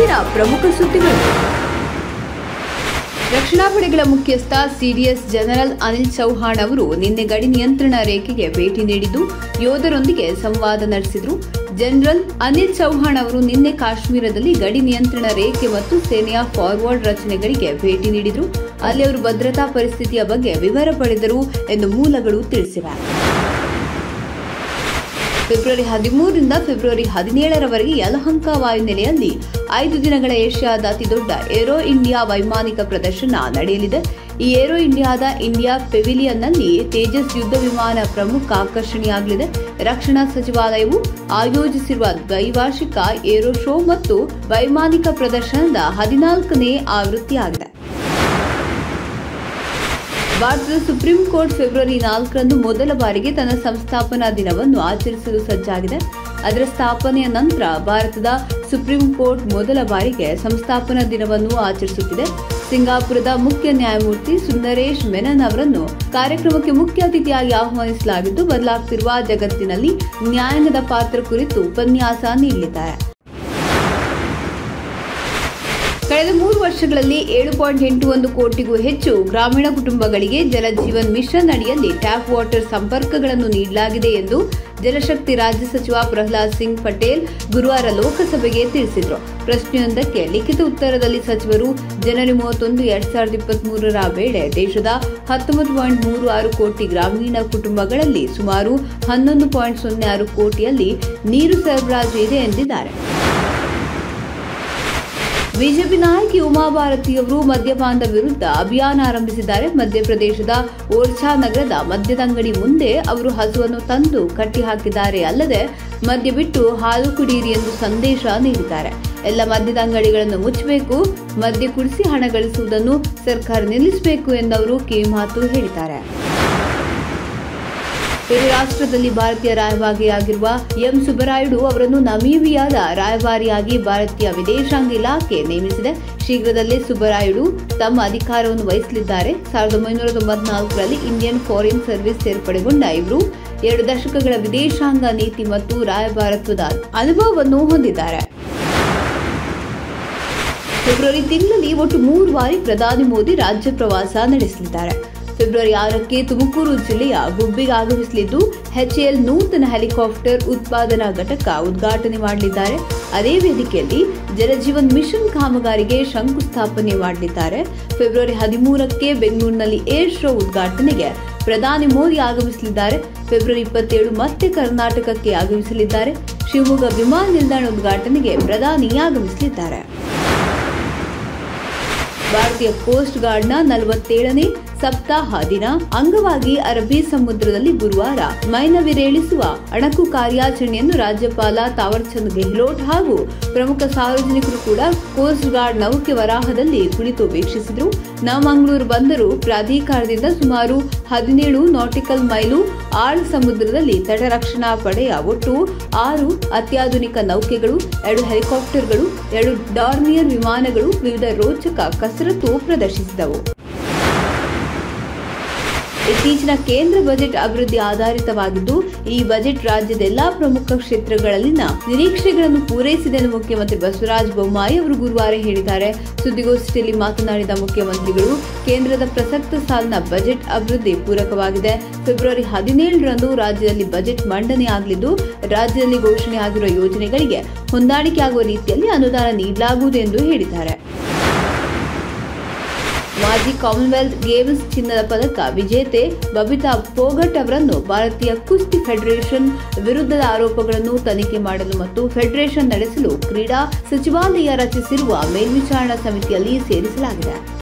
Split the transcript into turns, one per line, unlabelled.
ಇವತ್ತಿನ ಪ್ರಮುಖ ಸುದ್ದಿಗಳು ರಕ್ಷಣಾ ಪಡೆಗಳ ಮುಖ್ಯಸ್ಥ ಸಿಡಿಎಸ್ ಜನರಲ್ ಅನಿಲ್ ಚೌಹಾಣ್ ಅವರು ನಿನ್ನೆ ಗಡಿ ನಿಯಂತ್ರಣ ರೇಖೆಗೆ ಭೇಟಿ ನೀಡಿದ್ದು ಯೋಧರೊಂದಿಗೆ ಸಂವಾದ ನಡೆಸಿದರು ಜನರಲ್ ಅನಿಲ್ ಚೌಹಾಣ್ ಅವರು ನಿನ್ನೆ ಕಾಶ್ಮೀರದಲ್ಲಿ ಗಡಿ ನಿಯಂತ್ರಣ ರೇಖೆ ಮತ್ತು ಸೇನೆಯ ಫಾರ್ವರ್ಡ್ ರಚನೆಗಳಿಗೆ ಭೇಟಿ ನೀಡಿದರು ಅಲ್ಲಿ ಅವರು ಭದ್ರತಾ ಪರಿಸ್ಥಿತಿಯ ಬಗ್ಗೆ ವಿವರ ಪಡೆದರು ಎಂದು ಮೂಲಗಳು ತಿಳಿಸಿವೆ ಫೆಬ್ರವರಿ ಹದಿಮೂರರಿಂದ ಫೆಬ್ರವರಿ ಹದಿನೇಳರವರೆಗೆ ಯಲಹಂಕ ವಾಯುನೆಲೆಯಲ್ಲಿ ಐದು ದಿನಗಳ ಏಷ್ಯಾದ ಅತಿದೊಡ್ಡ ಏರೋ ಇಂಡಿಯಾ ವೈಮಾನಿಕ ಪ್ರದರ್ಶನ ನಡೆಯಲಿದೆ ಈ ಏರೋ ಇಂಡಿಯಾದ ಇಂಡಿಯಾ ಪೆವಿಲಿಯನ್ನಲ್ಲಿ ತೇಜಸ್ ಯುದ್ಧ ವಿಮಾನ ಪ್ರಮುಖ ಆಕರ್ಷಣೆಯಾಗಲಿದೆ ರಕ್ಷಣಾ ಸಚಿವಾಲಯವು ಆಯೋಜಿಸಿರುವ ದ್ವೈವಾರ್ಷಿಕ ಏರೋ ಶೋ ಮತ್ತು ವೈಮಾನಿಕ ಪ್ರದರ್ಶನದ ಹದಿನಾಲ್ಕನೇ ಆವೃತ್ತಿಯಾಗಿದೆ ಭಾರತದ ಸುಪ್ರೀಂ ಕೋರ್ಟ್ ಫೆಬ್ರವರಿ ನಾಲ್ಕರಂದು ಮೊದಲ ಬಾರಿಗೆ ತನ್ನ ಸಂಸ್ಥಾಪನಾ ದಿನವನ್ನು ಆಚರಿಸಲು ಸಜ್ಜಾಗಿದೆ ಅದರ ಸ್ಥಾಪನೆಯ ನಂತರ ಭಾರತದ ಸುಪ್ರೀಂ ಕೋರ್ಟ್ ಮೊದಲ ಬಾರಿಗೆ ಸಂಸ್ಥಾಪನಾ ದಿನವನ್ನು ಆಚರಿಸುತ್ತಿದೆ ಸಿಂಗಾಪುರದ ಮುಖ್ಯ ನ್ಯಾಯಮೂರ್ತಿ ಸುಂದರೇಶ್ ಮೆನನ್ ಅವರನ್ನು ಕಾರ್ಯಕ್ರಮಕ್ಕೆ ಮುಖ್ಯ ಅತಿಥಿಯಾಗಿ ಆಹ್ವಾನಿಸಲಾಗಿದ್ದು ಬದಲಾಗ್ತಿರುವ ಜಗತ್ತಿನಲ್ಲಿ ನ್ಯಾಯಾಂಗದ ಪಾತ್ರ ಕುರಿತು ಉಪನ್ಯಾಸ ನೀಡಲಿದ್ದಾರೆ ಕಳೆದ ಮೂರು ವರ್ಷಗಳಲ್ಲಿ ಏಳು ಪಾಯಿಂಟ್ ಎಂಟು ಒಂದು ಕೋಟಿಗೂ ಹೆಚ್ಚು ಗ್ರಾಮೀಣ ಕುಟುಂಬಗಳಿಗೆ ಜಲಜೀವನ್ ಮಿಷನ್ ಅಡಿಯಲ್ಲಿ ಟ್ಯಾಪ್ ವಾಟರ್ ಸಂಪರ್ಕಗಳನ್ನು ನೀಡಲಾಗಿದೆ ಎಂದು ಜಲಶಕ್ತಿ ರಾಜ್ಯ ಸಚಿವ ಪ್ರಹ್ಲಾದ್ ಸಿಂಗ್ ಪಟೇಲ್ ಗುರುವಾರ ಲೋಕಸಭೆಗೆ ತಿಳಿಸಿದರು ಪ್ರಶ್ನೆಯೊಂದಕ್ಕೆ ಲಿಖಿತ ಉತ್ತರದಲ್ಲಿ ಸಚಿವರು ಜನವರಿ ಮೂವತ್ತೊಂದು ಎರಡ್ ಸಾವಿರದ ಇಪ್ಪತ್ತ್ ಮೂರರ ವೇಳೆ ದೇಶದ ಹತ್ತೊಂಬತ್ತು ಪಾಯಿಂಟ್ ಮೂರು ಆರು ಕೋಟಿ ಗ್ರಾಮೀಣ ಕುಟುಂಬಗಳಲ್ಲಿ ಸುಮಾರು ಹನ್ನೊಂದು ಪಾಯಿಂಟ್ ಸೊನ್ನೆ ಆರು ಕೋಟಿಯಲ್ಲಿ ನೀರು ಸರಬರಾಜು ಇದೆ ಎಂದಿದ್ದಾರೆ ಬಿಜೆಪಿ ನಾಯಕಿ ಉಮಾ ಭಾರತಿಯವರು ಮದ್ಯಪಾನದ ವಿರುದ್ಧ ಅಭಿಯಾನ ಆರಂಭಿಸಿದ್ದಾರೆ ಮಧ್ಯಪ್ರದೇಶದ ಓರ್ಛಾ ನಗರದ ಮದ್ಯದಂಗಡಿ ಮುಂದೆ ಅವರು ಹಸುವನ್ನು ತಂದು ಕಟ್ಟಿಹಾಕಿದ್ದಾರೆ ಅಲ್ಲದೆ ಮದ್ಯ ಬಿಟ್ಟು ಹಾಲು ಕುಡಿಯಿರಿ ಎಂದು ಸಂದೇಶ ನೀಡಿದ್ದಾರೆ ಎಲ್ಲ ಮದ್ಯದ ಅಂಗಡಿಗಳನ್ನು ಮುಚ್ಚಬೇಕು ಮದ್ಯ ಕುಡಿಸಿ ಹಣ ಗಳಿಸುವುದನ್ನು ಸರ್ಕಾರ ನಿಲ್ಲಿಸಬೇಕು ಎಂದವರು ಕಿವಿಮಾತು ಹೇಳಿದ್ದಾರೆ ಬೇರೆ ರಾಷ್ಟ್ರದಲ್ಲಿ ಭಾರತೀಯ ರಾಯಭಾರಿಯಾಗಿರುವ ಎಂ ಸುಬ್ಬರಾಯುಡು ಅವರನ್ನು ನಮೀಬಿಯಾದ ರಾಯಭಾರಿಯಾಗಿ ಭಾರತೀಯ ವಿದೇಶಾಂಗ ಇಲಾಖೆ ನೇಮಿಸಿದೆ ಶೀಘ್ರದಲ್ಲೇ ಸುಬ್ಬರಾಯುಡು ತಮ್ಮ ಅಧಿಕಾರವನ್ನು ವಹಿಸಲಿದ್ದಾರೆ ಸಾವಿರದ ಒಂಬೈನೂರ ತೊಂಬತ್ನಾಲ್ಕರಲ್ಲಿ ಇಂಡಿಯನ್ ಫಾರಿನ್ ಸರ್ವಿಸ್ ಸೇರ್ಪಡೆಗೊಂಡ ಇವರು ಎರಡು ದಶಕಗಳ ವಿದೇಶಾಂಗ ನೀತಿ ಮತ್ತು ರಾಯಭಾರತ್ವದ ಅನುಭವವನ್ನು ಹೊಂದಿದ್ದಾರೆ ಫೆಬ್ರವರಿ ತಿಂಗಳಲ್ಲಿ ಒಟ್ಟು ಮೂರು ಬಾರಿ ಪ್ರಧಾನಿ ಮೋದಿ ರಾಜ್ಯ ಪ್ರವಾಸ ನಡೆಸಲಿದ್ದಾರೆ ಫೆಬ್ರವರಿ ಆರಕ್ಕೆ ತುಮಕೂರು ಜಿಲ್ಲೆಯ ಗುಬ್ಬಿಗೆ ಆಗಮಿಸಲಿದ್ದು ಎಚ್ಎಎಲ್ ನೂತನ ಹೆಲಿಕಾಪ್ಟರ್ ಉತ್ಪಾದನಾ ಘಟಕ ಉದ್ಘಾಟನೆ ಮಾಡಲಿದ್ದಾರೆ ಅದೇ ವೇದಿಕೆಯಲ್ಲಿ ಜಲಜೀವನ್ ಮಿಷನ್ ಕಾಮಗಾರಿಗೆ ಶಂಕುಸ್ಥಾಪನೆ ಮಾಡಲಿದ್ದಾರೆ ಫೆಬ್ರವರಿ ಹದಿಮೂರಕ್ಕೆ ಬೆಂಗಳೂರಿನಲ್ಲಿ ಏರ್ ಶೋ ಉದ್ಘಾಟನೆಗೆ ಪ್ರಧಾನಿ ಮೋದಿ ಆಗಮಿಸಲಿದ್ದಾರೆ ಫೆಬ್ರವರಿ ಇಪ್ಪತ್ತೇಳು ಮತ್ತೆ ಕರ್ನಾಟಕಕ್ಕೆ ಆಗಮಿಸಲಿದ್ದಾರೆ ಶಿವಮೊಗ್ಗ ವಿಮಾನ ನಿಲ್ದಾಣ ಉದ್ಘಾಟನೆಗೆ ಪ್ರಧಾನಿ ಆಗಮಿಸಲಿದ್ದಾರೆ ಭಾರತೀಯ ಕೋಸ್ಟ್ ಗಾರ್ಡ್ನ ನಲವತ್ತೇಳನೇ ಸಪ್ತಾಹ ದಿನ ಅಂಗವಾಗಿ ಅರಬ್ಬಿ ಸಮುದ್ರದಲ್ಲಿ ಗುರುವಾರ ಮೈನವಿರೇಳಿಸುವ ಅಣಕು ಕಾರ್ಯಾಚರಣೆಯನ್ನು ರಾಜ್ಯಪಾಲ ತಾವರ್ಚಂದ್ ಗೆಹ್ಲೋಟ್ ಹಾಗೂ ಪ್ರಮುಖ ಸಾರ್ವಜನಿಕರು ಕೂಡ ಕೋಸ್ಟ್ ಗಾರ್ಡ್ ನೌಕೆ ವರಾಹದಲ್ಲಿ ಕುಳಿತು ವೀಕ್ಷಿಸಿದರು ನವಮಂಗಳೂರು ಬಂದರು ಪ್ರಾಧಿಕಾರದಿಂದ ಸುಮಾರು ಹದಿನೇಳು ನಾಟಿಕಲ್ ಮೈಲು ಆಳ್ ಸಮುದ್ರದಲ್ಲಿ ತಟರಕ್ಷಣಾ ಪಡೆಯ ಒಟ್ಟು ಆರು ಅತ್ಯಾಧುನಿಕ ನೌಕೆಗಳು ಎರಡು ಹೆಲಿಕಾಪ್ಟರ್ಗಳು ಎರಡು ಡಾರ್ನಿಯರ್ ವಿಮಾನಗಳು ವಿವಿಧ ರೋಚಕ ಕಸರತ್ತು ಪ್ರದರ್ಶಿಸಿದವು ಇತ್ತೀಚಿನ ಕೇಂದ್ರ ಬಜೆಟ್ ಅಭಿವೃದ್ಧಿ ಆಧಾರಿತವಾಗಿದ್ದು ಈ ಬಜೆಟ್ ರಾಜ್ಯದ ಎಲ್ಲಾ ಪ್ರಮುಖ ಕ್ಷೇತ್ರಗಳಲ್ಲಿನ ನಿರೀಕ್ಷೆಗಳನ್ನು ಪೂರೈಸಿದೆ ಎಂದು ಮುಖ್ಯಮಂತ್ರಿ ಬಸವರಾಜ ಬೊಮ್ಮಾಯಿ ಅವರು ಗುರುವಾರ ಹೇಳಿದ್ದಾರೆ ಸುದ್ದಿಗೋಷ್ಠಿಯಲ್ಲಿ ಮಾತನಾಡಿದ ಮುಖ್ಯಮಂತ್ರಿಗಳು ಕೇಂದ್ರದ ಪ್ರಸಕ್ತ ಸಾಲಿನ ಬಜೆಟ್ ಅಭಿವೃದ್ಧಿ ಪೂರಕವಾಗಿದೆ ಫೆಬ್ರವರಿ ಹದಿನೇಳರಂದು ರಾಜ್ಯದಲ್ಲಿ ಬಜೆಟ್ ಮಂಡನೆ ಆಗಲಿದ್ದು ರಾಜ್ಯದಲ್ಲಿ ಘೋಷಣೆ ಆಗಿರುವ ಯೋಜನೆಗಳಿಗೆ ಹೊಂದಾಣಿಕೆ ಆಗುವ ರೀತಿಯಲ್ಲಿ ಅನುದಾನ ನೀಡಲಾಗುವುದು ಎಂದು ಹೇಳಿದ್ದಾರೆ ಮಾಜಿ ಕಾಮನ್ವೆಲ್ತ್ ಗೇಮ್ಸ್ ಚಿನ್ನದ ಪದಕ ವಿಜೇತೆ ಬಬಿತಾ ಫೋಗಟ್ ಅವರನ್ನು ಭಾರತೀಯ ಕುಸ್ತಿ ಫೆಡರೇಷನ್ ವಿರುದ್ಧದ ಆರೋಪಗಳನ್ನು ತನಿಖೆ ಮಾಡಲು ಮತ್ತು ಫೆಡರೇಷನ್ ನಡೆಸಲು ಕ್ರೀಡಾ ಸಚಿವಾಲಯ ರಚಿಸಿರುವ ಮೇಲ್ವಿಚಾರಣಾ ಸಮಿತಿಯಲ್ಲಿ ಸೇರಿಸಲಾಗಿದೆ